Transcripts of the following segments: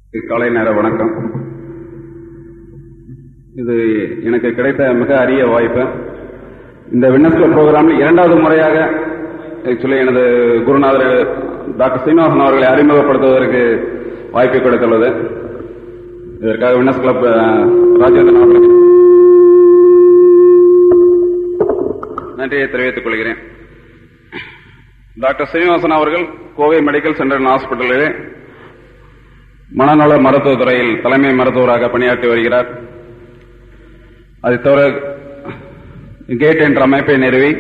காலை நேர வணக்கம் இது எனக்கு கிடைத்த மிக அரிய வாய்ப்பு இந்த விண்ணஸ்ல ப்ரோக்ராமில் இரண்டாவது முறையாக ஆக்சுவலி எனது குருநாதர் டாக்டர் சீனிவாசன் அவர்களை அறிமுகப்படுத்துவதற்கு வாய்ப்பு கிடைத்துள்ளது இதற்காக வின்னஸ் கிளப் அஹ், ராஜேந்திரன் அவர்களுக்கு நன்றியை தெரிவித்துக் கொள்கிறேன் டாக்டர் சீனிவாசன் அவர்கள் கோவை மெடிக்கல் சென்டர் அண்ட் ஹாஸ்பிட்டலிலே மனநல மருத்துவத் துறையில் தலைமை மருத்துவராக பணியாற்றி வருகிறார் அதை தவிர கேட் என்ற அமைப்பை நிறுவி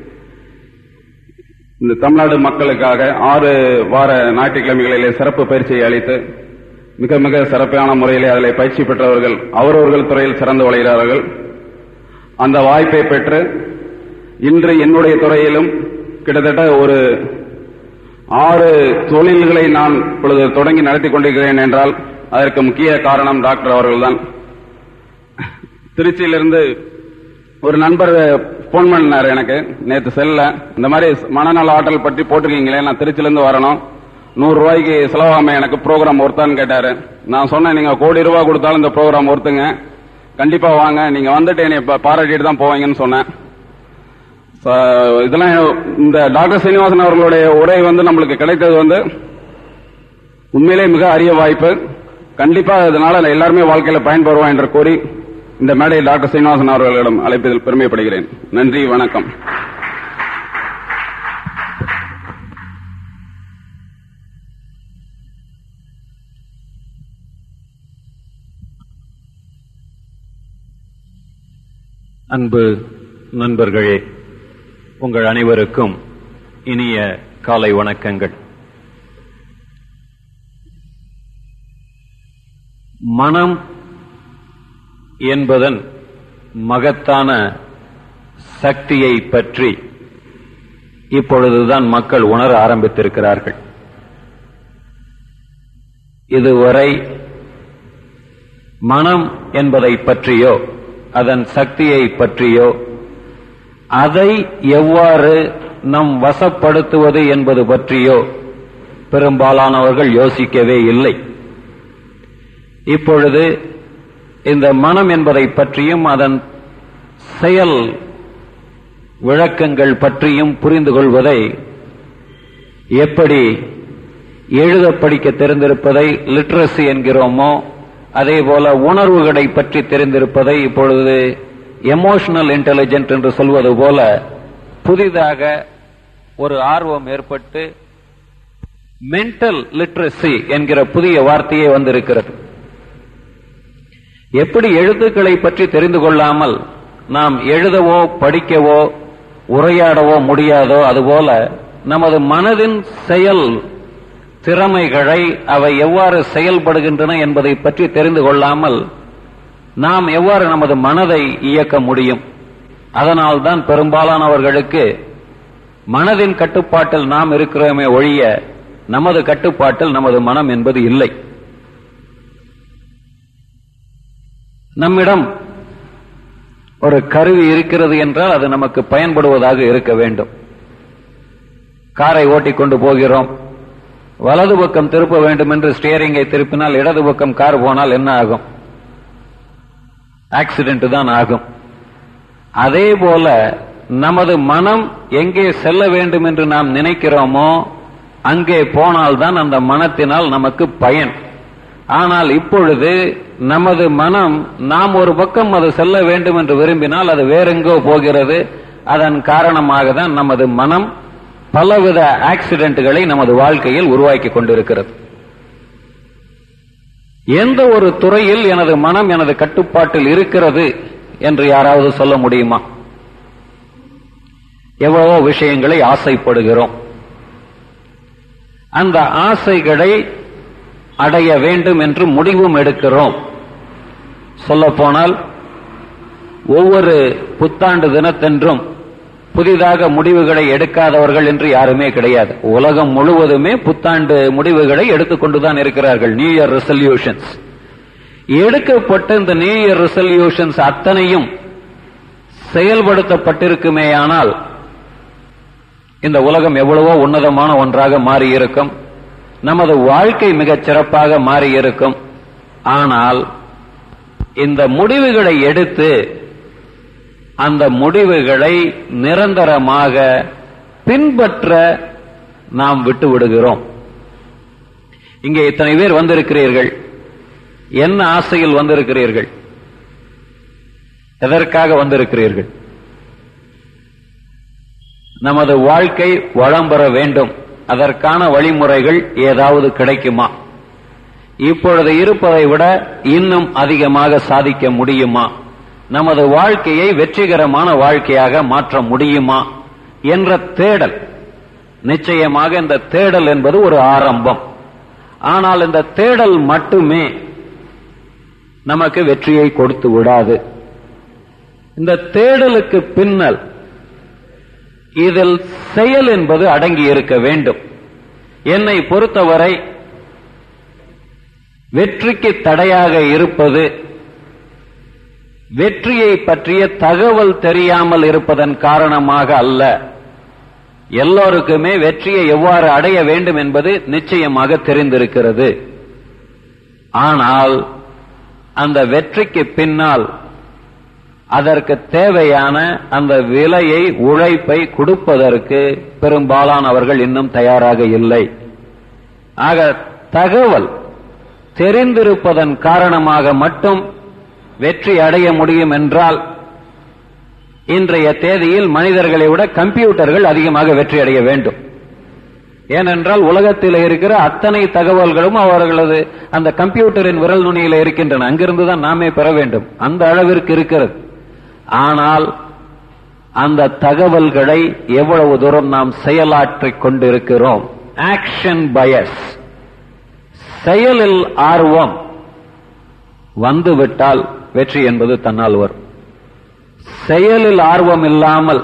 இந்த தமிழ்நாடு மக்களுக்காக ஆறு வார ஞாயிற்றுக்கிழமைகளிலே சிறப்பு பயிற்சியை அளித்து மிக மிக சிறப்பான முறையிலே அதில் பயிற்சி பெற்றவர்கள் அவரவர்கள் துறையில் சிறந்து வளர்கிறார்கள் அந்த வாய்ப்பை பெற்று இன்று என்னுடைய துறையிலும் கிட்டத்தட்ட ஒரு ஆறு தொழில்களை நான் இப்பொழுது தொடங்கி நடத்தி கொண்டிருக்கிறேன் என்றால் அதற்கு முக்கிய காரணம் டாக்டர் அவர்கள்தான் திருச்சியிலிருந்து ஒரு நண்பர் போன் பண்ணார் எனக்கு நேற்று செல்ல இந்த மாதிரி மனநல ஆற்றல் பற்றி போட்டிருக்கீங்களே நான் திருச்சியிலிருந்து வரணும் நூறு ரூபாய்க்கு செலவாம எனக்கு ப்ரோக்ராம் ஒருத்தான்னு கேட்டாரு நான் சொன்னேன் நீங்க கோடி ரூபாய் கொடுத்தாலும் இந்த ப்ரோக்ராம் ஒருத்துங்க கண்டிப்பா வாங்க நீங்க வந்துட்டு என்னை பா- பாராட்டிட்டு தான் போவீங்கன்னு சொன்னேன் So, இதெல்லாம் இந்த டாக்டர் சீனிவாசன் அவர்களுடைய உரை வந்து நம்மளுக்கு கிடைத்தது வந்து உண்மையிலே மிக அரிய வாய்ப்பு கண்டிப்பா இதனால எல்லாருமே வாழ்க்கையில பயன்பெறுவோம் என்று கூறி இந்த மேடை டாக்டர் சீனிவாசன் அவர்களிடம் அழைப்பதில் பெருமைப்படுகிறேன் நன்றி வணக்கம் அன்பு நண்பர்களே உங்கள் அனைவருக்கும் இனிய காலை வணக்கங்கள் மனம் என்பதன் மகத்தான சக்தியை பற்றி இப்பொழுதுதான் மக்கள் உணர ஆரம்பித்திருக்கிறார்கள் இதுவரை மனம் என்பதை பற்றியோ அதன் சக்தியை பற்றியோ அதை எவ்வாறு நம் வசப்படுத்துவது என்பது பற்றியோ பெரும்பாலானவர்கள் யோசிக்கவே இல்லை இப்பொழுது இந்த மனம் என்பதை பற்றியும் அதன் செயல் விளக்கங்கள் பற்றியும் புரிந்து கொள்வதை எப்படி எழுத படிக்க தெரிந்திருப்பதை லிட்ரஸி என்கிறோமோ அதே போல உணர்வுகளை பற்றி தெரிந்திருப்பதை இப்பொழுது எமோஷனல் இன்டெலிஜென்ட் என்று சொல்வது போல புதிதாக ஒரு ஆர்வம் ஏற்பட்டு மென்டல் லிட்ரஸி என்கிற புதிய வார்த்தையே வந்திருக்கிறது எப்படி எழுத்துக்களை பற்றி தெரிந்து கொள்ளாமல் நாம் எழுதவோ படிக்கவோ உரையாடவோ முடியாதோ அதுபோல நமது மனதின் செயல் திறமைகளை அவை எவ்வாறு செயல்படுகின்றன என்பதை பற்றி தெரிந்து கொள்ளாமல் நாம் எவ்வாறு நமது மனதை இயக்க முடியும் அதனால்தான் பெரும்பாலானவர்களுக்கு மனதின் கட்டுப்பாட்டில் நாம் இருக்கிறோமே ஒழிய நமது கட்டுப்பாட்டில் நமது மனம் என்பது இல்லை நம்மிடம் ஒரு கருவி இருக்கிறது என்றால் அது நமக்கு பயன்படுவதாக இருக்க வேண்டும் காரை ஓட்டிக்கொண்டு போகிறோம் வலது பக்கம் திருப்ப வேண்டும் என்று ஸ்டியரிங்கை திருப்பினால் இடது பக்கம் கார் போனால் என்ன ஆகும் ஆக்சிடென்ட் தான் ஆகும் அதே போல நமது மனம் எங்கே செல்ல வேண்டும் என்று நாம் நினைக்கிறோமோ அங்கே போனால்தான் அந்த மனத்தினால் நமக்கு பயன் ஆனால் இப்பொழுது நமது மனம் நாம் ஒரு பக்கம் அது செல்ல வேண்டும் என்று விரும்பினால் அது வேறெங்கோ போகிறது அதன் காரணமாக தான் நமது மனம் பலவித ஆக்சிடென்ட்களை நமது வாழ்க்கையில் உருவாக்கி கொண்டிருக்கிறது எந்த ஒரு துறையில் எனது மனம் எனது கட்டுப்பாட்டில் இருக்கிறது என்று யாராவது சொல்ல முடியுமா எவ்வளவோ விஷயங்களை ஆசைப்படுகிறோம் அந்த ஆசைகளை அடைய வேண்டும் என்று முடிவும் எடுக்கிறோம் சொல்ல போனால் ஒவ்வொரு புத்தாண்டு தினத்தென்றும் புதிதாக முடிவுகளை எடுக்காதவர்கள் என்று யாருமே கிடையாது உலகம் முழுவதுமே புத்தாண்டு முடிவுகளை எடுத்துக்கொண்டுதான் இருக்கிறார்கள் நியூ இயர் ரெசல்யூஷன்ஸ் எடுக்கப்பட்ட இந்த நியூ இயர் ரெசல்யூஷன்ஸ் அத்தனையும் செயல்படுத்தப்பட்டிருக்குமேயானால் இந்த உலகம் எவ்வளவோ உன்னதமான ஒன்றாக மாறியிருக்கும் நமது வாழ்க்கை மிகச் சிறப்பாக மாறியிருக்கும் ஆனால் இந்த முடிவுகளை எடுத்து அந்த முடிவுகளை நிரந்தரமாக பின்பற்ற நாம் விட்டு விடுகிறோம் இங்கே இத்தனை பேர் வந்திருக்கிறீர்கள் என்ன ஆசையில் வந்திருக்கிறீர்கள் எதற்காக வந்திருக்கிறீர்கள் நமது வாழ்க்கை வளம் பெற வேண்டும் அதற்கான வழிமுறைகள் ஏதாவது கிடைக்குமா இப்பொழுது இருப்பதை விட இன்னும் அதிகமாக சாதிக்க முடியுமா நமது வாழ்க்கையை வெற்றிகரமான வாழ்க்கையாக மாற்ற முடியுமா என்ற தேடல் நிச்சயமாக இந்த தேடல் என்பது ஒரு ஆரம்பம் ஆனால் இந்த தேடல் மட்டுமே நமக்கு வெற்றியை கொடுத்து விடாது இந்த தேடலுக்கு பின்னல் இதில் செயல் என்பது அடங்கி இருக்க வேண்டும் என்னை பொறுத்தவரை வெற்றிக்கு தடையாக இருப்பது வெற்றியை பற்றிய தகவல் தெரியாமல் இருப்பதன் காரணமாக அல்ல எல்லோருக்குமே வெற்றியை எவ்வாறு அடைய வேண்டும் என்பது நிச்சயமாக தெரிந்திருக்கிறது ஆனால் அந்த வெற்றிக்கு பின்னால் அதற்கு தேவையான அந்த விலையை உழைப்பை கொடுப்பதற்கு பெரும்பாலானவர்கள் இன்னும் தயாராக இல்லை ஆக தகவல் தெரிந்திருப்பதன் காரணமாக மட்டும் வெற்றி அடைய முடியும் என்றால் இன்றைய தேதியில் மனிதர்களை விட கம்ப்யூட்டர்கள் அதிகமாக வெற்றி அடைய வேண்டும் ஏனென்றால் உலகத்தில் இருக்கிற அத்தனை தகவல்களும் அவர்களது அந்த கம்ப்யூட்டரின் விரல் நுனியில் இருக்கின்றன அங்கிருந்து தான் நாமே பெற வேண்டும் அந்த அளவிற்கு இருக்கிறது ஆனால் அந்த தகவல்களை எவ்வளவு தூரம் நாம் செயலாற்றிக் கொண்டிருக்கிறோம் ஆக்ஷன் பயஸ் செயலில் ஆர்வம் வந்துவிட்டால் வெற்றி என்பது தன்னால் வரும் செயலில் ஆர்வம் இல்லாமல்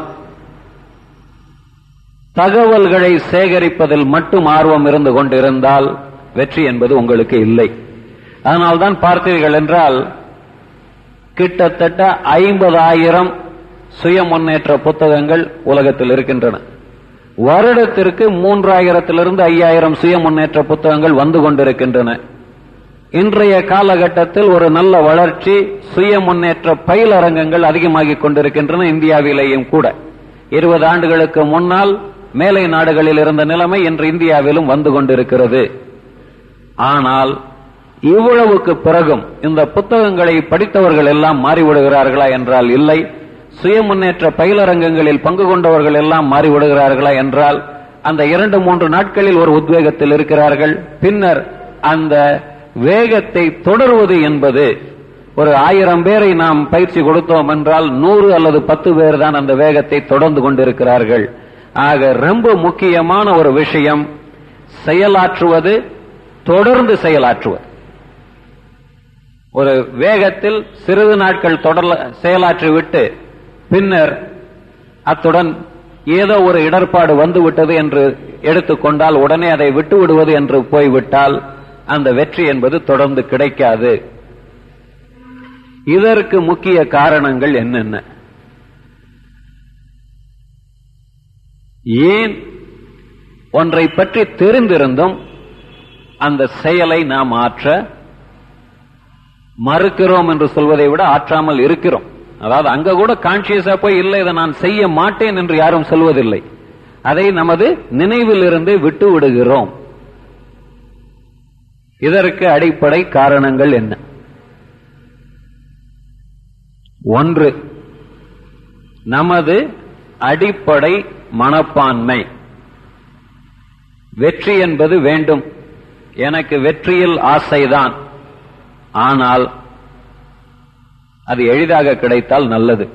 தகவல்களை சேகரிப்பதில் மட்டும் ஆர்வம் இருந்து கொண்டிருந்தால் வெற்றி என்பது உங்களுக்கு இல்லை அதனால்தான் பார்த்தீர்கள் என்றால் கிட்டத்தட்ட ஐம்பதாயிரம் சுய முன்னேற்ற புத்தகங்கள் உலகத்தில் இருக்கின்றன வருடத்திற்கு மூன்றாயிரத்திலிருந்து ஐயாயிரம் சுய முன்னேற்ற புத்தகங்கள் வந்து கொண்டிருக்கின்றன இன்றைய காலகட்டத்தில் ஒரு நல்ல வளர்ச்சி சுய முன்னேற்ற பயிலரங்கங்கள் அதிகமாகிக் கொண்டிருக்கின்றன இந்தியாவிலேயும் கூட இருபது ஆண்டுகளுக்கு முன்னால் மேலை நாடுகளில் இருந்த நிலைமை இன்று இந்தியாவிலும் வந்து கொண்டிருக்கிறது ஆனால் இவ்வளவுக்கு பிறகும் இந்த புத்தகங்களை படித்தவர்கள் எல்லாம் மாறிவிடுகிறார்களா என்றால் இல்லை சுய முன்னேற்ற பயிலரங்கங்களில் பங்கு கொண்டவர்கள் எல்லாம் மாறிவிடுகிறார்களா என்றால் அந்த இரண்டு மூன்று நாட்களில் ஒரு உத்வேகத்தில் இருக்கிறார்கள் பின்னர் அந்த வேகத்தை தொடர்வது என்பது ஒரு ஆயிரம் பேரை நாம் பயிற்சி கொடுத்தோம் என்றால் நூறு அல்லது பத்து பேர் தான் அந்த வேகத்தை தொடர்ந்து கொண்டிருக்கிறார்கள் ஆக ரொம்ப முக்கியமான ஒரு விஷயம் செயலாற்றுவது தொடர்ந்து செயலாற்றுவது ஒரு வேகத்தில் சிறிது நாட்கள் தொடர் செயலாற்றிவிட்டு பின்னர் அத்துடன் ஏதோ ஒரு இடர்பாடு வந்துவிட்டது என்று எடுத்துக்கொண்டால் உடனே அதை விட்டு விடுவது என்று போய்விட்டால் அந்த வெற்றி என்பது தொடர்ந்து கிடைக்காது இதற்கு முக்கிய காரணங்கள் என்னென்ன ஏன் ஒன்றை பற்றி தெரிந்திருந்தும் அந்த செயலை நாம் ஆற்ற மறுக்கிறோம் என்று சொல்வதை விட ஆற்றாமல் இருக்கிறோம் அதாவது அங்க கூட கான்சியஸா போய் இல்லை இதை நான் செய்ய மாட்டேன் என்று யாரும் சொல்வதில்லை அதை நமது நினைவில் இருந்து விட்டு விடுகிறோம் இதற்கு அடிப்படை காரணங்கள் என்ன ஒன்று நமது அடிப்படை மனப்பான்மை வெற்றி என்பது வேண்டும் எனக்கு வெற்றியில் ஆசைதான் ஆனால் அது எளிதாக கிடைத்தால் நல்லது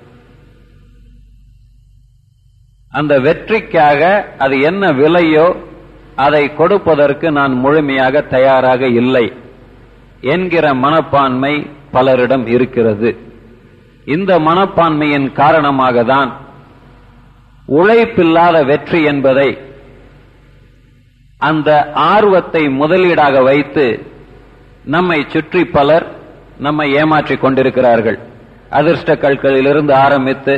அந்த வெற்றிக்காக அது என்ன விலையோ அதை கொடுப்பதற்கு நான் முழுமையாக தயாராக இல்லை என்கிற மனப்பான்மை பலரிடம் இருக்கிறது இந்த மனப்பான்மையின் காரணமாக தான் உழைப்பில்லாத வெற்றி என்பதை அந்த ஆர்வத்தை முதலீடாக வைத்து நம்மை சுற்றி பலர் நம்மை ஏமாற்றிக் கொண்டிருக்கிறார்கள் அதிர்ஷ்ட கற்களிலிருந்து ஆரம்பித்து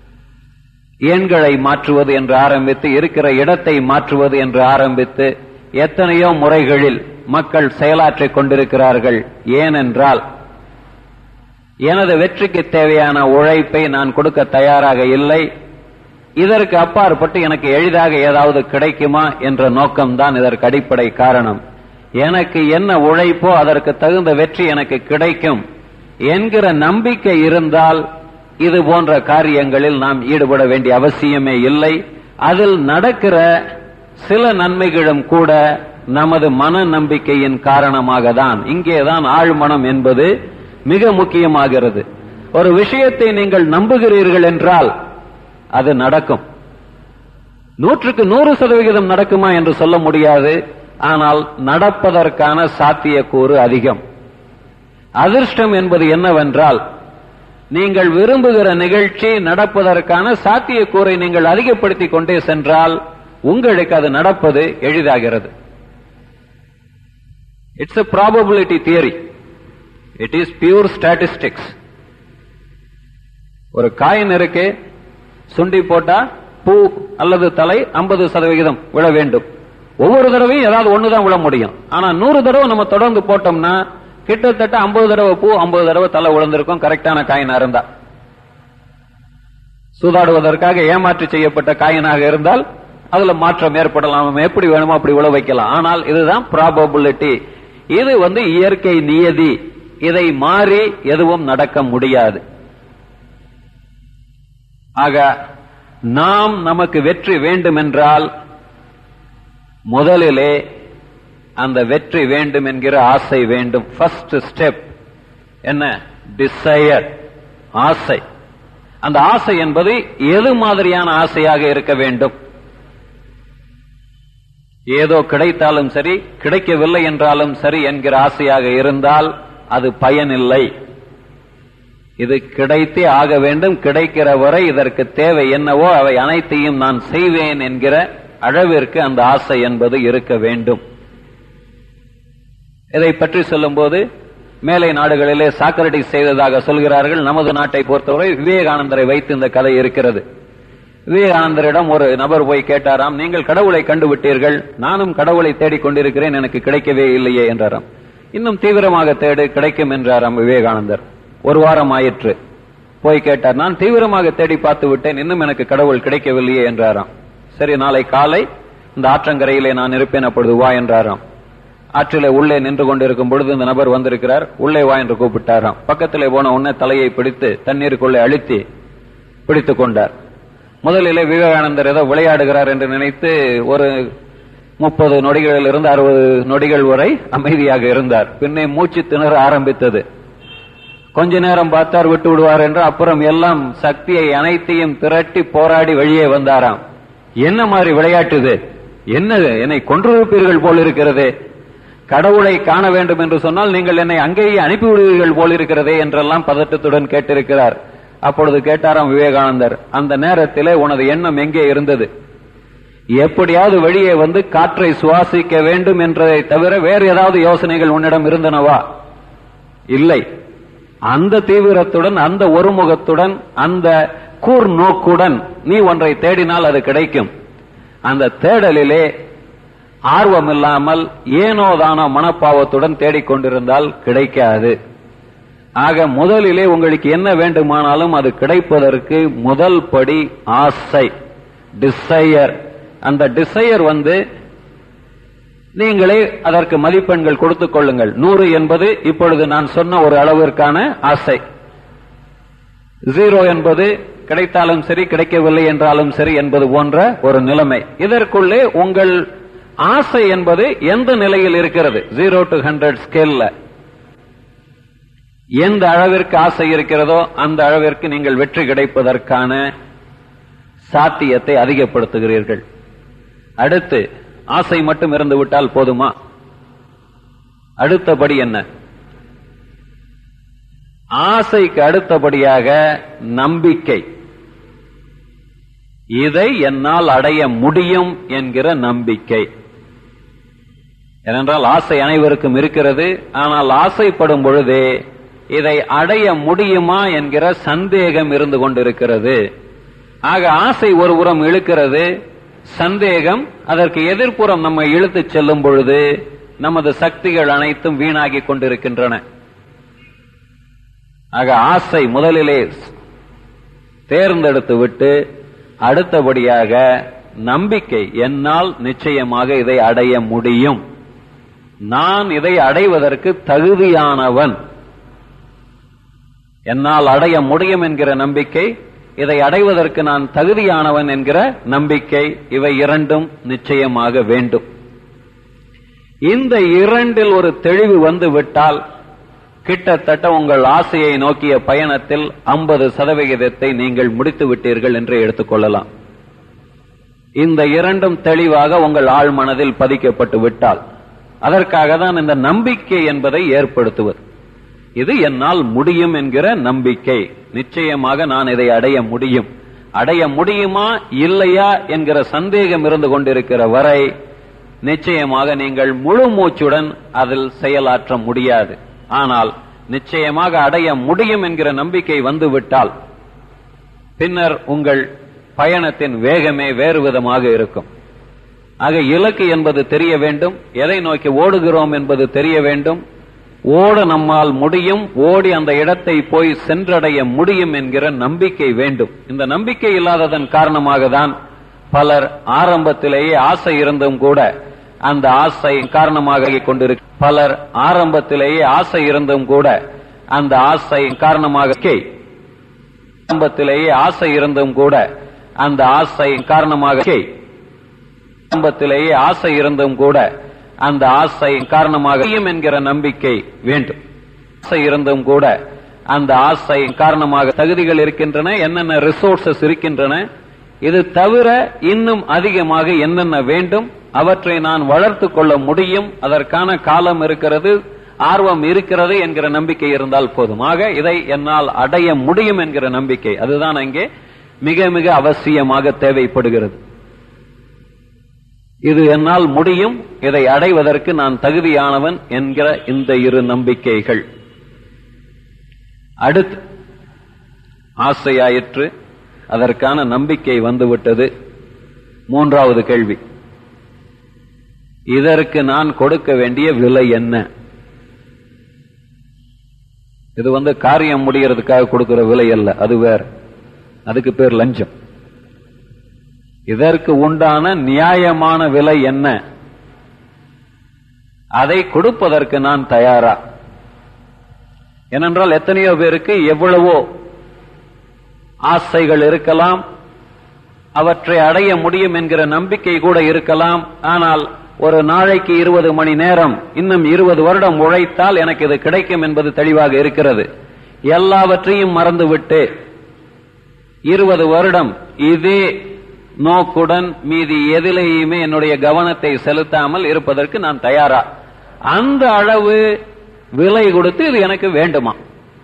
எண்களை மாற்றுவது என்று ஆரம்பித்து இருக்கிற இடத்தை மாற்றுவது என்று ஆரம்பித்து எத்தனையோ முறைகளில் மக்கள் செயலாற்றிக் கொண்டிருக்கிறார்கள் ஏனென்றால் எனது வெற்றிக்கு தேவையான உழைப்பை நான் கொடுக்க தயாராக இல்லை இதற்கு அப்பாற்பட்டு எனக்கு எளிதாக ஏதாவது கிடைக்குமா என்ற நோக்கம்தான் இதற்கு அடிப்படை காரணம் எனக்கு என்ன உழைப்போ அதற்கு தகுந்த வெற்றி எனக்கு கிடைக்கும் என்கிற நம்பிக்கை இருந்தால் இது போன்ற காரியங்களில் நாம் ஈடுபட வேண்டிய அவசியமே இல்லை அதில் நடக்கிற சில நன்மைகளும் கூட நமது மன நம்பிக்கையின் காரணமாக தான் இங்கேதான் ஆழ்மனம் என்பது மிக முக்கியமாகிறது ஒரு விஷயத்தை நீங்கள் நம்புகிறீர்கள் என்றால் அது நடக்கும் நூற்றுக்கு நூறு சதவிகிதம் நடக்குமா என்று சொல்ல முடியாது ஆனால் நடப்பதற்கான சாத்தியக்கூறு அதிகம் அதிர்ஷ்டம் என்பது என்னவென்றால் நீங்கள் விரும்புகிற நிகழ்ச்சி நடப்பதற்கான சாத்தியக்கூறை நீங்கள் அதிகப்படுத்திக் கொண்டே சென்றால் உங்களுக்கு அது நடப்பது எளிதாகிறது it's a probability theory it is pure statistics ஒரு காயின் இருக்கு சுண்டி போட்டா பூ அல்லது தலை 50% சதவிகிதம் விழ வேண்டும் ஒவ்வொரு தடவையும் ஏதாவது ஒண்ணுதான் விழ முடியும் ஆனா நூறு தடவை நம்ம தொடர்ந்து போட்டோம்னா கிட்டத்தட்ட 50 தடவை பூ 50 தடவை தலை விழுந்திருக்கும் கரெக்டான காயினா இருந்தா சூதாடுவதற்காக ஏமாற்றி செய்யப்பட்ட காயினாக இருந்தால் அதுல மாற்றம் ஏற்படலாம் நம்ம எப்படி வேணுமோ அப்படி விழ வைக்கலாம் ஆனால் இதுதான் ப்ராபபிலிட்டி இது வந்து இயற்கை நியதி இதை மாறி எதுவும் நடக்க முடியாது ஆக நாம் நமக்கு வெற்றி வேண்டுமென்றால் முதலிலே அந்த வெற்றி வேண்டும் என்கிற ஆசை வேண்டும் ஃபர்ஸ்ட் ஸ்டெப் என்ன டிசையர் ஆசை அந்த ஆசை என்பது எது மாதிரியான ஆசையாக இருக்க வேண்டும் ஏதோ கிடைத்தாலும் சரி கிடைக்கவில்லை என்றாலும் சரி என்கிற ஆசையாக இருந்தால் அது பயனில்லை இது கிடைத்தே ஆக வேண்டும் கிடைக்கிற வரை இதற்கு தேவை என்னவோ அவை அனைத்தையும் நான் செய்வேன் என்கிற அளவிற்கு அந்த ஆசை என்பது இருக்க வேண்டும் இதை பற்றி சொல்லும்போது மேலை நாடுகளிலே சாக்ரட்டிஸ் செய்ததாக சொல்கிறார்கள் நமது நாட்டை பொறுத்தவரை விவேகானந்தரை வைத்து இந்த கதை இருக்கிறது விவேகானந்தரிடம் ஒரு நபர் போய் கேட்டாராம் நீங்கள் கடவுளை கண்டுவிட்டீர்கள் நானும் கடவுளை தேடிக் கொண்டிருக்கிறேன் எனக்கு கிடைக்கவே இல்லையே என்றாராம் இன்னும் தீவிரமாக தேடு கிடைக்கும் என்றாராம் விவேகானந்தர் ஒரு வாரம் ஆயிற்று போய் கேட்டார் நான் தீவிரமாக தேடி பார்த்து விட்டேன் இன்னும் எனக்கு கடவுள் கிடைக்கவில்லையே என்றாராம் சரி நாளை காலை இந்த ஆற்றங்கரையிலே நான் இருப்பேன் அப்பொழுது வா என்றாராம் ஆற்றிலே உள்ளே நின்று கொண்டிருக்கும் பொழுது இந்த நபர் வந்திருக்கிறார் உள்ளே வா என்று கூப்பிட்டாராம் பக்கத்திலே போன உடனே தலையை பிடித்து தண்ணீருக்குள்ளே அழுத்தி பிடித்துக் கொண்டார் முதலிலே விவேகானந்தர் ஏதோ விளையாடுகிறார் என்று நினைத்து ஒரு முப்பது நொடிகளில் இருந்து அறுபது நொடிகள் வரை அமைதியாக இருந்தார் பின்னே மூச்சு திணற ஆரம்பித்தது கொஞ்ச நேரம் பார்த்தார் விட்டு விடுவார் என்று அப்புறம் எல்லாம் சக்தியை அனைத்தையும் திரட்டி போராடி வெளியே வந்தாராம் என்ன மாதிரி விளையாட்டு இது என்னது என்னை கொன்றிருப்பீர்கள் போல் இருக்கிறதே கடவுளை காண வேண்டும் என்று சொன்னால் நீங்கள் என்னை அங்கேயே அனுப்பிவிடுவீர்கள் போல் இருக்கிறதே என்றெல்லாம் பதட்டத்துடன் கேட்டிருக்கிறார் அப்பொழுது கேட்டாராம் விவேகானந்தர் அந்த நேரத்திலே உனது எண்ணம் எங்கே இருந்தது எப்படியாவது வெளியே வந்து காற்றை சுவாசிக்க வேண்டும் என்றதை தவிர வேறு ஏதாவது யோசனைகள் உன்னிடம் இருந்தனவா இல்லை அந்த தீவிரத்துடன் அந்த ஒருமுகத்துடன் அந்த கூர் நோக்குடன் நீ ஒன்றை தேடினால் அது கிடைக்கும் அந்த தேடலிலே ஆர்வம் இல்லாமல் ஏனோதானோ மனப்பாவத்துடன் தேடிக்கொண்டிருந்தால் கிடைக்காது ஆக முதலிலே உங்களுக்கு என்ன வேண்டுமானாலும் அது கிடைப்பதற்கு முதல் படி ஆசை டிசையர் அந்த டிசையர் வந்து நீங்களே அதற்கு மதிப்பெண்கள் கொடுத்துக் கொள்ளுங்கள் நூறு என்பது இப்பொழுது நான் சொன்ன ஒரு அளவிற்கான ஆசை ஜீரோ என்பது கிடைத்தாலும் சரி கிடைக்கவில்லை என்றாலும் சரி என்பது போன்ற ஒரு நிலைமை இதற்குள்ளே உங்கள் ஆசை என்பது எந்த நிலையில் இருக்கிறது ஜீரோ டு ஹண்ட்ரட் ஸ்கேல்ல எந்த அளவிற்கு ஆசை இருக்கிறதோ அந்த அளவிற்கு நீங்கள் வெற்றி கிடைப்பதற்கான சாத்தியத்தை அதிகப்படுத்துகிறீர்கள் அடுத்து ஆசை மட்டும் இருந்து விட்டால் போதுமா அடுத்தபடி என்ன ஆசைக்கு அடுத்தபடியாக நம்பிக்கை இதை என்னால் அடைய முடியும் என்கிற நம்பிக்கை ஏனென்றால் ஆசை அனைவருக்கும் இருக்கிறது ஆனால் ஆசைப்படும் பொழுதே இதை அடைய முடியுமா என்கிற சந்தேகம் இருந்து கொண்டிருக்கிறது ஆக ஆசை ஒரு புறம் இழுக்கிறது சந்தேகம் அதற்கு எதிர்ப்புறம் நம்ம இழுத்துச் செல்லும் பொழுது நமது சக்திகள் அனைத்தும் வீணாகி கொண்டிருக்கின்றன ஆக ஆசை முதலிலே தேர்ந்தெடுத்து விட்டு அடுத்தபடியாக நம்பிக்கை என்னால் நிச்சயமாக இதை அடைய முடியும் நான் இதை அடைவதற்கு தகுதியானவன் என்னால் அடைய முடியும் என்கிற நம்பிக்கை இதை அடைவதற்கு நான் தகுதியானவன் என்கிற நம்பிக்கை இவை இரண்டும் நிச்சயமாக வேண்டும் இந்த இரண்டில் ஒரு தெளிவு வந்து விட்டால் கிட்டத்தட்ட உங்கள் ஆசையை நோக்கிய பயணத்தில் ஐம்பது சதவிகிதத்தை நீங்கள் முடித்து விட்டீர்கள் என்று எடுத்துக்கொள்ளலாம் இந்த இரண்டும் தெளிவாக உங்கள் ஆழ் மனதில் பதிக்கப்பட்டு விட்டால் அதற்காக தான் இந்த நம்பிக்கை என்பதை ஏற்படுத்துவது இது என்னால் முடியும் என்கிற நம்பிக்கை நிச்சயமாக நான் இதை அடைய முடியும் அடைய முடியுமா இல்லையா என்கிற சந்தேகம் இருந்து கொண்டிருக்கிற வரை நிச்சயமாக நீங்கள் முழு மூச்சுடன் அதில் செயலாற்ற முடியாது ஆனால் நிச்சயமாக அடைய முடியும் என்கிற நம்பிக்கை வந்துவிட்டால் பின்னர் உங்கள் பயணத்தின் வேகமே வேறு விதமாக இருக்கும் ஆக இலக்கு என்பது தெரிய வேண்டும் எதை நோக்கி ஓடுகிறோம் என்பது தெரிய வேண்டும் ஓட நம்மால் முடியும் ஓடி அந்த இடத்தை போய் சென்றடைய முடியும் என்கிற நம்பிக்கை வேண்டும் இந்த நம்பிக்கை இல்லாததன் காரணமாக தான் பலர் ஆரம்பத்திலேயே ஆசை இருந்தும் கூட அந்த ஆசை காரணமாக கொண்டிருக்க பலர் ஆரம்பத்திலேயே ஆசை இருந்தும் கூட அந்த ஆசை காரணமாக ஆரம்பத்திலேயே ஆசை இருந்தும் கூட அந்த ஆசை காரணமாக ஆரம்பத்திலேயே ஆசை இருந்தும் கூட அந்த ஆசை காரணமாக என்கிற நம்பிக்கை வேண்டும் ஆசை இருந்தும் கூட அந்த ஆசை காரணமாக தகுதிகள் இருக்கின்றன என்னென்ன ரிசோர்சஸ் இருக்கின்றன இது தவிர இன்னும் அதிகமாக என்னென்ன வேண்டும் அவற்றை நான் வளர்த்து கொள்ள முடியும் அதற்கான காலம் இருக்கிறது ஆர்வம் இருக்கிறது என்கிற நம்பிக்கை இருந்தால் போதும் ஆக இதை என்னால் அடைய முடியும் என்கிற நம்பிக்கை அதுதான் அங்கே மிக மிக அவசியமாக தேவைப்படுகிறது இது என்னால் முடியும் இதை அடைவதற்கு நான் தகுதியானவன் என்கிற இந்த இரு நம்பிக்கைகள் அடுத்து ஆசையாயிற்று அதற்கான நம்பிக்கை வந்துவிட்டது மூன்றாவது கேள்வி இதற்கு நான் கொடுக்க வேண்டிய விலை என்ன இது வந்து காரியம் முடிகிறதுக்காக கொடுக்கிற விலை அல்ல அது வேற அதுக்கு பேர் லஞ்சம் இதற்கு உண்டான நியாயமான விலை என்ன அதை கொடுப்பதற்கு நான் தயாரா ஏனென்றால் எத்தனையோ பேருக்கு எவ்வளவோ ஆசைகள் இருக்கலாம் அவற்றை அடைய முடியும் என்கிற நம்பிக்கை கூட இருக்கலாம் ஆனால் ஒரு நாளைக்கு இருபது மணி நேரம் இன்னும் இருபது வருடம் உழைத்தால் எனக்கு இது கிடைக்கும் என்பது தெளிவாக இருக்கிறது எல்லாவற்றையும் மறந்துவிட்டு இருபது வருடம் இதே நோக்குடன் மீதி எதிலேயுமே என்னுடைய கவனத்தை செலுத்தாமல் இருப்பதற்கு நான் தயாரா அந்த அளவு விலை கொடுத்து இது எனக்கு வேண்டுமா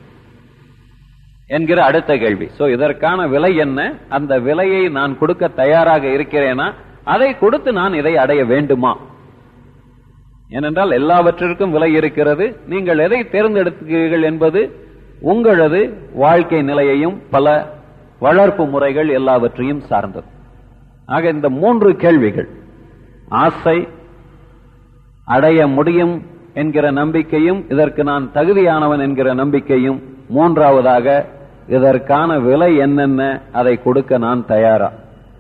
என்கிற அடுத்த கேள்வி சோ இதற்கான விலை என்ன அந்த விலையை நான் கொடுக்க தயாராக இருக்கிறேனா அதை கொடுத்து நான் இதை அடைய வேண்டுமா ஏனென்றால் எல்லாவற்றிற்கும் விலை இருக்கிறது நீங்கள் எதை தேர்ந்தெடுக்கிறீர்கள் என்பது உங்களது வாழ்க்கை நிலையையும் பல வளர்ப்பு முறைகள் எல்லாவற்றையும் சார்ந்தது ஆக இந்த மூன்று கேள்விகள் ஆசை அடைய முடியும் என்கிற நம்பிக்கையும் இதற்கு நான் தகுதியானவன் என்கிற நம்பிக்கையும் மூன்றாவதாக இதற்கான விலை என்னென்ன அதை கொடுக்க நான் தயாரா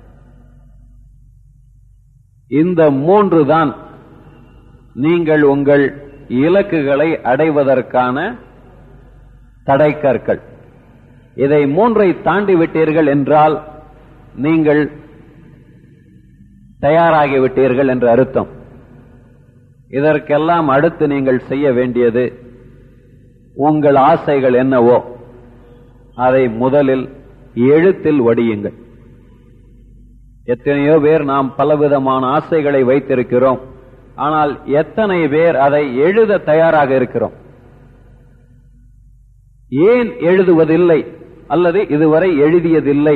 இந்த மூன்று தான் நீங்கள் உங்கள் இலக்குகளை அடைவதற்கான தடைக்கற்கள் இதை மூன்றை தாண்டி விட்டீர்கள் என்றால் நீங்கள் தயாராகிவிட்டீர்கள் என்று அர்த்தம் இதற்கெல்லாம் அடுத்து நீங்கள் செய்ய வேண்டியது உங்கள் ஆசைகள் என்னவோ அதை முதலில் எழுத்தில் வடியுங்கள் எத்தனையோ பேர் நாம் பலவிதமான ஆசைகளை வைத்திருக்கிறோம் ஆனால் எத்தனை பேர் அதை எழுத தயாராக இருக்கிறோம் ஏன் எழுதுவதில்லை அல்லது இதுவரை எழுதியதில்லை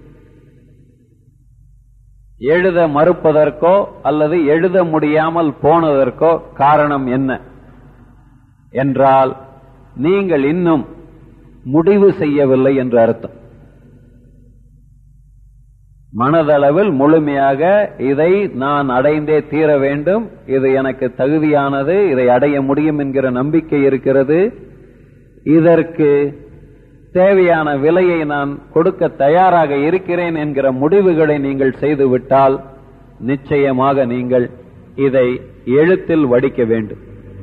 எழுத மறுப்பதற்கோ அல்லது எழுத முடியாமல் போனதற்கோ காரணம் என்ன என்றால் நீங்கள் இன்னும் முடிவு செய்யவில்லை என்று அர்த்தம் மனதளவில் முழுமையாக இதை நான் அடைந்தே தீர வேண்டும் இது எனக்கு தகுதியானது இதை அடைய முடியும் என்கிற நம்பிக்கை இருக்கிறது இதற்கு தேவையான விலையை நான் கொடுக்க தயாராக இருக்கிறேன் என்கிற முடிவுகளை நீங்கள் செய்துவிட்டால் நிச்சயமாக நீங்கள் இதை எழுத்தில் வடிக்க வேண்டும்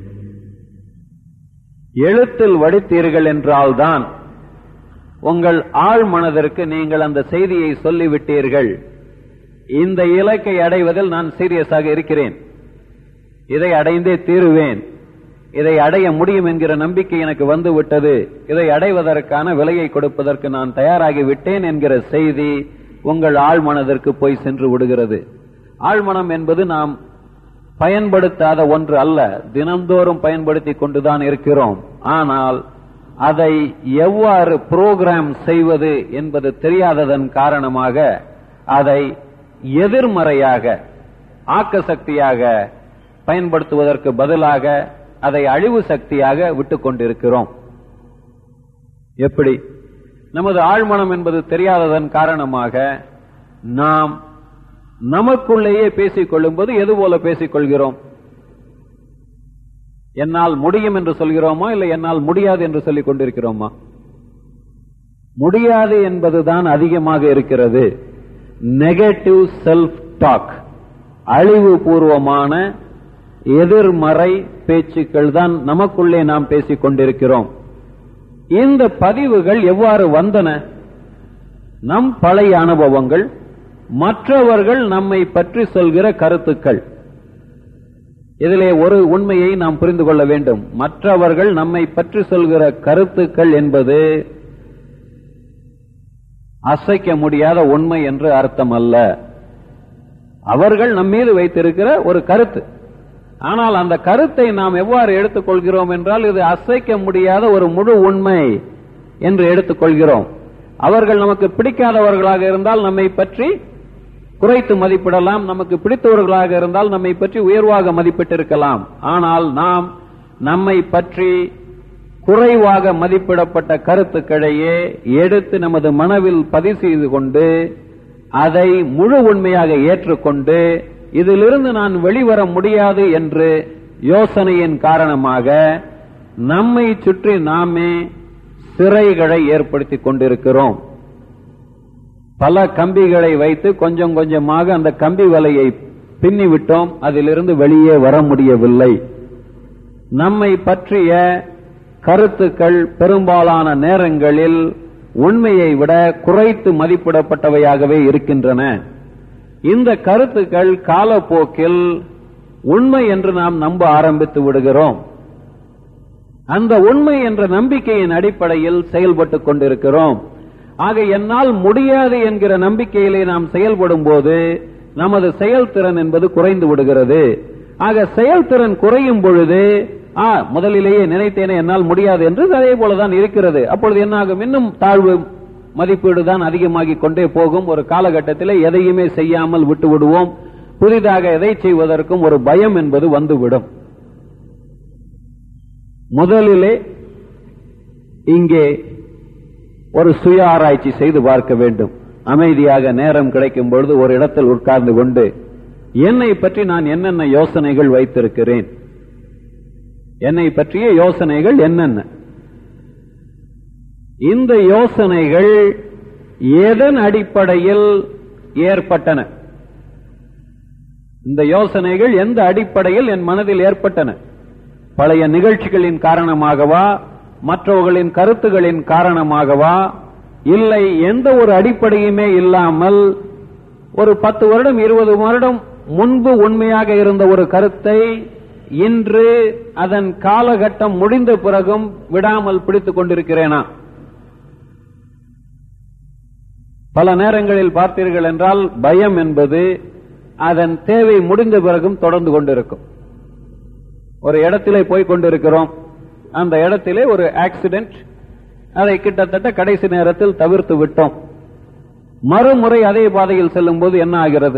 எழுத்தில் வடித்தீர்கள் என்றால்தான் உங்கள் ஆழ் மனதிற்கு நீங்கள் அந்த செய்தியை சொல்லிவிட்டீர்கள் இந்த இலக்கை அடைவதில் நான் சீரியஸாக இருக்கிறேன் இதை அடைந்தே தீருவேன் இதை அடைய முடியும் என்கிற நம்பிக்கை எனக்கு வந்து விட்டது இதை அடைவதற்கான விலையை கொடுப்பதற்கு நான் தயாராகி விட்டேன் என்கிற செய்தி உங்கள் ஆழ்மனதிற்கு போய் சென்று விடுகிறது ஆழ்மனம் என்பது நாம் பயன்படுத்தாத ஒன்று அல்ல தினந்தோறும் பயன்படுத்தி கொண்டுதான் இருக்கிறோம் ஆனால் அதை எவ்வாறு புரோகிராம் செய்வது என்பது தெரியாததன் காரணமாக அதை எதிர்மறையாக ஆக்க சக்தியாக பயன்படுத்துவதற்கு பதிலாக அதை அழிவு சக்தியாக விட்டுக் கொண்டிருக்கிறோம் எப்படி நமது ஆழ்மனம் என்பது தெரியாததன் காரணமாக நாம் நமக்குள்ளேயே பேசிக் கொள்ளும்போது எது போல பேசிக் கொள்கிறோம் என்னால் முடியும் என்று சொல்கிறோமா இல்லை என்னால் முடியாது என்று சொல்லிக் கொண்டிருக்கிறோமா முடியாது என்பதுதான் அதிகமாக இருக்கிறது நெகட்டிவ் செல்ஃப் டாக் அழிவு பூர்வமான எதிர்மறை பேச்சுக்கள் தான் நமக்குள்ளே நாம் பேசிக் கொண்டிருக்கிறோம் இந்த பதிவுகள் எவ்வாறு வந்தன நம் பழைய அனுபவங்கள் மற்றவர்கள் நம்மை பற்றி சொல்கிற கருத்துக்கள் இதிலே ஒரு உண்மையை நாம் புரிந்து கொள்ள வேண்டும் மற்றவர்கள் நம்மை பற்றி சொல்கிற கருத்துக்கள் என்பது அசைக்க முடியாத உண்மை என்று அர்த்தம் அல்ல அவர்கள் நம் மீது வைத்திருக்கிற ஒரு கருத்து ஆனால் அந்த கருத்தை நாம் எவ்வாறு எடுத்துக்கொள்கிறோம் என்றால் இது அசைக்க முடியாத ஒரு முழு உண்மை என்று எடுத்துக்கொள்கிறோம் அவர்கள் நமக்கு பிடிக்காதவர்களாக இருந்தால் நம்மை பற்றி குறைத்து மதிப்பிடலாம் நமக்கு பிடித்தவர்களாக இருந்தால் நம்மை பற்றி உயர்வாக மதிப்பிட்டிருக்கலாம் ஆனால் நாம் நம்மை பற்றி குறைவாக மதிப்பிடப்பட்ட கருத்துக்களையே எடுத்து நமது மனவில் பதிவு செய்து கொண்டு அதை முழு உண்மையாக ஏற்றுக்கொண்டு இதிலிருந்து நான் வெளிவர முடியாது என்று யோசனையின் காரணமாக நம்மை சுற்றி நாமே சிறைகளை ஏற்படுத்திக் கொண்டிருக்கிறோம் பல கம்பிகளை வைத்து கொஞ்சம் கொஞ்சமாக அந்த கம்பி வலையை பின்னி விட்டோம் அதிலிருந்து வெளியே வர முடியவில்லை நம்மை பற்றிய கருத்துக்கள் பெரும்பாலான நேரங்களில் உண்மையை விட குறைத்து மதிப்பிடப்பட்டவையாகவே இருக்கின்றன இந்த கருத்துக்கள் காலப்போக்கில் உண்மை என்று நாம் நம்ப ஆரம்பித்து விடுகிறோம் அந்த உண்மை என்ற நம்பிக்கையின் அடிப்படையில் செயல்பட்டுக் கொண்டிருக்கிறோம் ஆக என்னால் முடியாது என்கிற நம்பிக்கையிலே நாம் செயல்படும் போது நமது செயல்திறன் என்பது குறைந்து விடுகிறது ஆக செயல்திறன் குறையும் பொழுது ஆ முதலிலேயே நினைத்தேனே என்னால் முடியாது என்று அதே போலதான் இருக்கிறது அப்பொழுது என்னாகும் இன்னும் தாழ்வு மதிப்பீடு தான் அதிகமாகிக் கொண்டே போகும் ஒரு காலகட்டத்தில் எதையுமே செய்யாமல் விட்டு விடுவோம் புதிதாக எதை செய்வதற்கும் ஒரு பயம் என்பது வந்துவிடும் முதலிலே இங்கே ஒரு சுய ஆராய்ச்சி செய்து பார்க்க வேண்டும் அமைதியாக நேரம் கிடைக்கும் பொழுது ஒரு இடத்தில் உட்கார்ந்து கொண்டு என்னை பற்றி நான் என்னென்ன யோசனைகள் வைத்திருக்கிறேன் என்னை பற்றிய யோசனைகள் என்னென்ன இந்த யோசனைகள் எதன் அடிப்படையில் ஏற்பட்டன இந்த யோசனைகள் எந்த அடிப்படையில் என் மனதில் ஏற்பட்டன பழைய நிகழ்ச்சிகளின் காரணமாகவா மற்றவர்களின் கருத்துகளின் காரணமாகவா இல்லை எந்த ஒரு அடிப்படையுமே இல்லாமல் ஒரு பத்து வருடம் இருபது வருடம் முன்பு உண்மையாக இருந்த ஒரு கருத்தை இன்று அதன் காலகட்டம் முடிந்த பிறகும் விடாமல் பிடித்துக் கொண்டிருக்கிறேனா பல நேரங்களில் பார்த்தீர்கள் என்றால் பயம் என்பது அதன் தேவை முடிந்த பிறகும் தொடர்ந்து கொண்டிருக்கும் ஒரு இடத்திலே போய் கொண்டிருக்கிறோம் அந்த இடத்திலே ஒரு ஆக்சிடென்ட் அதை கிட்டத்தட்ட கடைசி நேரத்தில் தவிர்த்து விட்டோம் மறுமுறை அதே பாதையில் செல்லும் போது என்ன ஆகிறது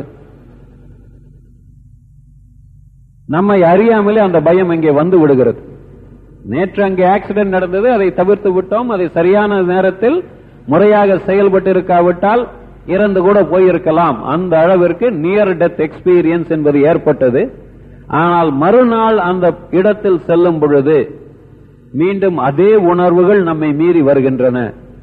நம்மை அறியாமலே அந்த பயம் அங்கே வந்து விடுகிறது நேற்று அங்கே ஆக்சிடென்ட் நடந்தது அதை தவிர்த்து விட்டோம் அதை சரியான நேரத்தில் முறையாக செயல்பட்டு இருக்காவிட்டால் இறந்து கூட போயிருக்கலாம் அந்த அளவிற்கு நியர் டெத் எக்ஸ்பீரியன்ஸ் என்பது ஏற்பட்டது ஆனால் மறுநாள் அந்த இடத்தில் செல்லும் பொழுது மீண்டும் அதே உணர்வுகள் நம்மை மீறி வருகின்றன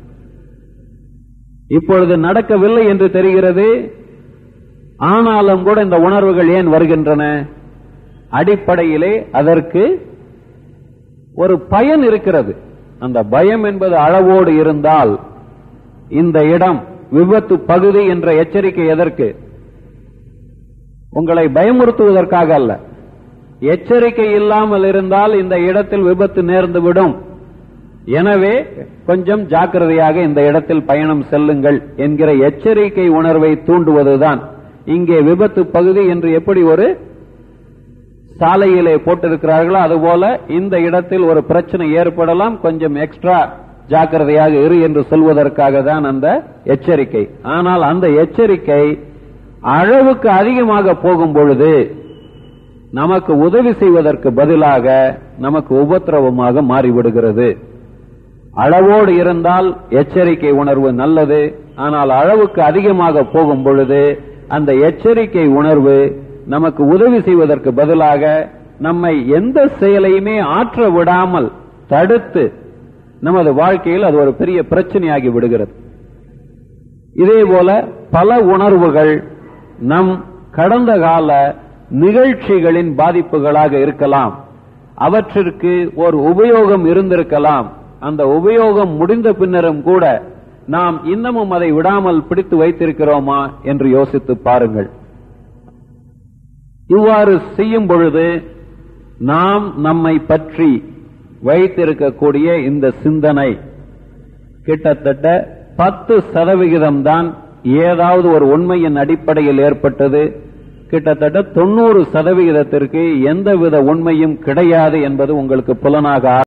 இப்பொழுது நடக்கவில்லை என்று தெரிகிறது ஆனாலும் கூட இந்த உணர்வுகள் ஏன் வருகின்றன அடிப்படையிலே அதற்கு ஒரு பயன் இருக்கிறது அந்த பயம் என்பது அளவோடு இருந்தால் இந்த இடம் விபத்து பகுதி என்ற எச்சரிக்கை எதற்கு உங்களை பயமுறுத்துவதற்காக அல்ல எச்சரிக்கை இல்லாமல் இருந்தால் இந்த இடத்தில் விபத்து நேர்ந்துவிடும் எனவே கொஞ்சம் ஜாக்கிரதையாக இந்த இடத்தில் பயணம் செல்லுங்கள் என்கிற எச்சரிக்கை உணர்வை தூண்டுவதுதான் இங்கே விபத்து பகுதி என்று எப்படி ஒரு சாலையிலே போட்டிருக்கிறார்களோ அதுபோல இந்த இடத்தில் ஒரு பிரச்சனை ஏற்படலாம் கொஞ்சம் எக்ஸ்ட்ரா ஜாக்கிரதையாக இரு என்று சொல்வதற்காக தான் அந்த எச்சரிக்கை ஆனால் அந்த எச்சரிக்கை அளவுக்கு அதிகமாக போகும் பொழுது நமக்கு உதவி செய்வதற்கு பதிலாக நமக்கு உபத்திரவமாக மாறிவிடுகிறது அளவோடு இருந்தால் எச்சரிக்கை உணர்வு நல்லது ஆனால் அளவுக்கு அதிகமாக போகும் பொழுது அந்த எச்சரிக்கை உணர்வு நமக்கு உதவி செய்வதற்கு பதிலாக நம்மை எந்த செயலையுமே ஆற்ற விடாமல் தடுத்து நமது வாழ்க்கையில் அது ஒரு பெரிய பிரச்சனையாகி விடுகிறது இதே போல பல உணர்வுகள் நம் கடந்த கால நிகழ்ச்சிகளின் பாதிப்புகளாக இருக்கலாம் அவற்றிற்கு ஒரு உபயோகம் இருந்திருக்கலாம் அந்த உபயோகம் முடிந்த பின்னரும் கூட நாம் இன்னமும் அதை விடாமல் பிடித்து வைத்திருக்கிறோமா என்று யோசித்து பாருங்கள் இவ்வாறு செய்யும் பொழுது நாம் நம்மை பற்றி வைத்திருக்கக்கூடிய இந்த சிந்தனை கிட்டத்தட்ட பத்து சதவிகிதம் தான் ஏதாவது ஒரு உண்மையின் அடிப்படையில் ஏற்பட்டது கிட்டத்தட்ட தொண்ணூறு சதவிகிதத்திற்கு எந்தவித உண்மையும் கிடையாது என்பது உங்களுக்கு புலனாக